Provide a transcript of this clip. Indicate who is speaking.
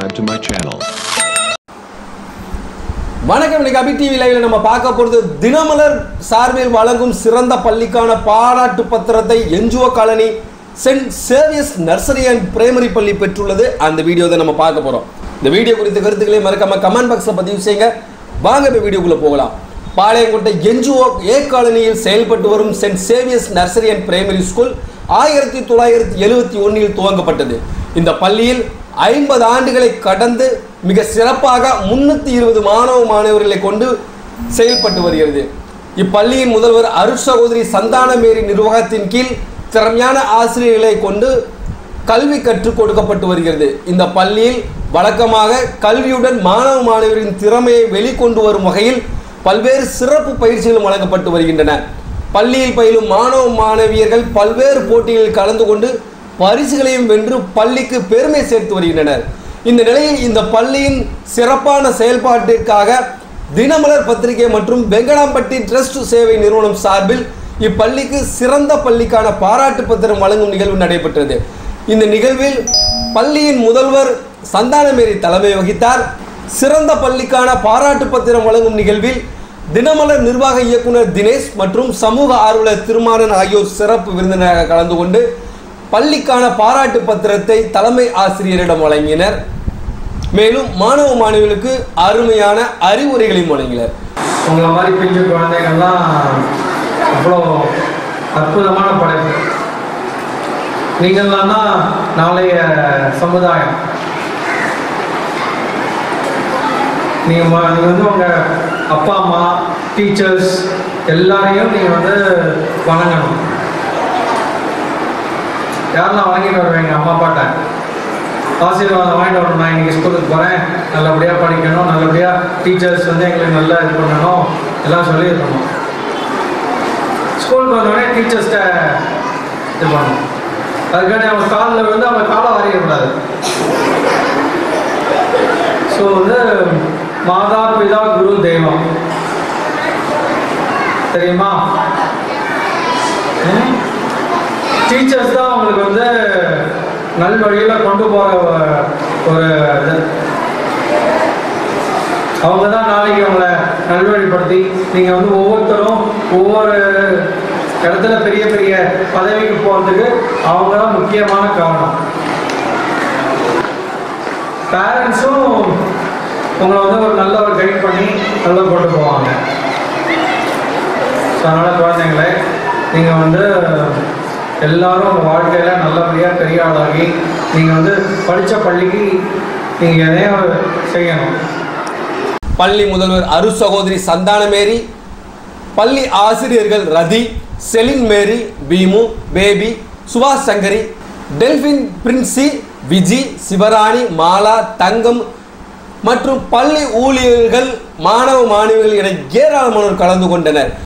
Speaker 1: subscribe to my channel.
Speaker 2: வணக்கம் இன்னைக்கு அபி TV லைவ்ல நம்ம பார்க்க போறது தினமலர் சார்பில் வழங்கும் சிறந்த பள்ளிக்கான பாராட்டு பத்திரத்தை என்ஜுஓ காலனி சென்ட் சேவியஸ் நர்சரி அண்ட் பிரைமரி பள்ளி பெற்றுள்ளது அந்த வீடியோ தான் நம்ம பார்க்க போறோம் இந்த வீடியோ குறித்த கருத்துக்களை மறக்காம கமெண்ட் பாக்ஸ்ல பதிவு செய்யுங்க வாங்க இப்போ வீடியோக்குள்ள போகலாம் பாளையங்கோட்டை என்ஜிஓ ஏ காலனியில் செயல்பட்டு வரும் சென்ட் சேவியஸ் நர்சரி அண்ட் பிரைமரி ஸ்கூல் ஆயிரத்தி தொள்ளாயிரத்தி எழுபத்தி ஒன்னில் துவங்கப்பட்டது இந்த பள்ளியில் ஐம்பது ஆண்டுகளை கடந்து மிக சிறப்பாக முன்னூத்தி இருபது மாணவ மாணவர்களை கொண்டு செயல்பட்டு வருகிறது இப்பள்ளியின் முதல்வர் அருட் சகோதரி சந்தானமேரி நிர்வாகத்தின் கீழ் திறமையான ஆசிரியர்களை கொண்டு கல்வி கற்றுக் கொடுக்கப்பட்டு வருகிறது இந்த பள்ளியில் வழக்கமாக கல்வியுடன் மாணவ மாணவரின் திறமையை வெளிக்கொண்டு வரும் வகையில் பல்வேறு சிறப்பு பயிற்சிகளும் வழங்கப்பட்டு வருகின்றன பள்ளியில் பயிலும் மாணவ மாணவியர்கள் பல்வேறு போட்டிகளில் கலந்து கொண்டு பரிசுகளையும் வென்று பள்ளிக்கு பெருமை சேர்த்து வருகின்றனர் இந்த நிலையில் இந்த பள்ளியின் சிறப்பான செயல்பாட்டிற்காக தினமலர் பத்திரிகை மற்றும் வெங்கடாம்பட்டி ட்ரஸ்ட் சேவை நிறுவனம் சார்பில் இப்பள்ளிக்கு சிறந்த பள்ளிக்கான பாராட்டு பத்திரம் வழங்கும் நிகழ்வு நடைபெற்றது இந்த நிகழ்வில் பள்ளியின் முதல்வர் சந்தானமேரி தலைமை வகித்தார் சிறந்த பள்ளிக்கான பாராட்டு பத்திரம் வழங்கும் நிகழ்வில் தினமலர் நிர்வாக இயக்குனர் தினேஷ் மற்றும் சமூக ஆர்வலர் திருமாறன் ஆகியோர் சிறப்பு விருந்தினராக கலந்து கொண்டு பள்ளிக்கான பாராட்டு பத்திரத்தை தலைமை ஆசிரியரிடம் வழங்கினர் மேலும் மாணவ மாணவிகளுக்கு அருமையான அறிவுரைகளையும் வழங்கினர்
Speaker 3: உங்களை மாதிரி பிஞ்சு குழந்தைகள்லாம் அவ்வளோ அற்புதமான படைப்பு நீங்கள்லாம் தான் நாளைய சமுதாயம் நீங்கள் ம- நீங்க வந்து உங்கள் அப்பா அம்மா டீச்சர்ஸ் எல்லாரையும் நீங்கள் வந்து வணங்கணும் யாரெல்லாம் வணங்கிட்டு வருவீங்க அம்மா அப்பாட்ட ஆசீர்வாதம் வாங்கிட்டு வரணும் நான் இன்னைக்கு ஸ்கூலுக்கு போகிறேன் நல்லபடியாக படிக்கணும் நல்லபடியாக டீச்சர்ஸ் வந்து எங்களுக்கு நல்லா இது பண்ணணும் எல்லாம் சொல்லியிருக்கணும் ஸ்கூலுக்கு வந்தோடனே டீச்சர்ஸ்கிட்ட இது பண்ணணும் அதுக்காண்டி அவங்க காலில் வந்து அவங்க காலை வரையக்கூடாது ஸோ வந்து மாதா பிதா குரு தெய்வம் தெரியுமா டீச்சர்ஸ் தான் அவங்களுக்கு வந்து நல்வழியில் கொண்டு போகிற ஒரு இது அவங்க தான் நாளைக்கு அவங்கள நல்வழிப்படுத்தி நீங்கள் வந்து ஒவ்வொருத்தரும் ஒவ்வொரு இடத்துல பெரிய பெரிய பதவிக்கு போகிறதுக்கு அவங்க தான் முக்கியமான காரணம் பேரண்ட்ஸும் உங்களை வந்து ஒரு நல்ல ஒரு கைட் பண்ணி நல்லா கொண்டு போவாங்க ஸோ அதனால் குழந்தைங்களே நீங்கள் வந்து எல்லாரும் உங்கள் வாழ்க்கையில் நல்லபடியாக பெரிய ஆளாகி நீங்கள் வந்து படித்த பள்ளிக்கு நீங்கள் எதையும் செய்யணும்
Speaker 2: பள்ளி முதல்வர் அரு சகோதரி சந்தானமேரி பள்ளி ஆசிரியர்கள் ரதி செலின் மேரி பீமு பேபி சுபாஷ் சங்கரி டெல்பின் பிரின்சி விஜி சிவராணி மாலா தங்கம் மற்றும் பள்ளி ஊழியர்கள் மாணவ மாணவிகள் என ஏராளமானோர் கலந்து கொண்டனர்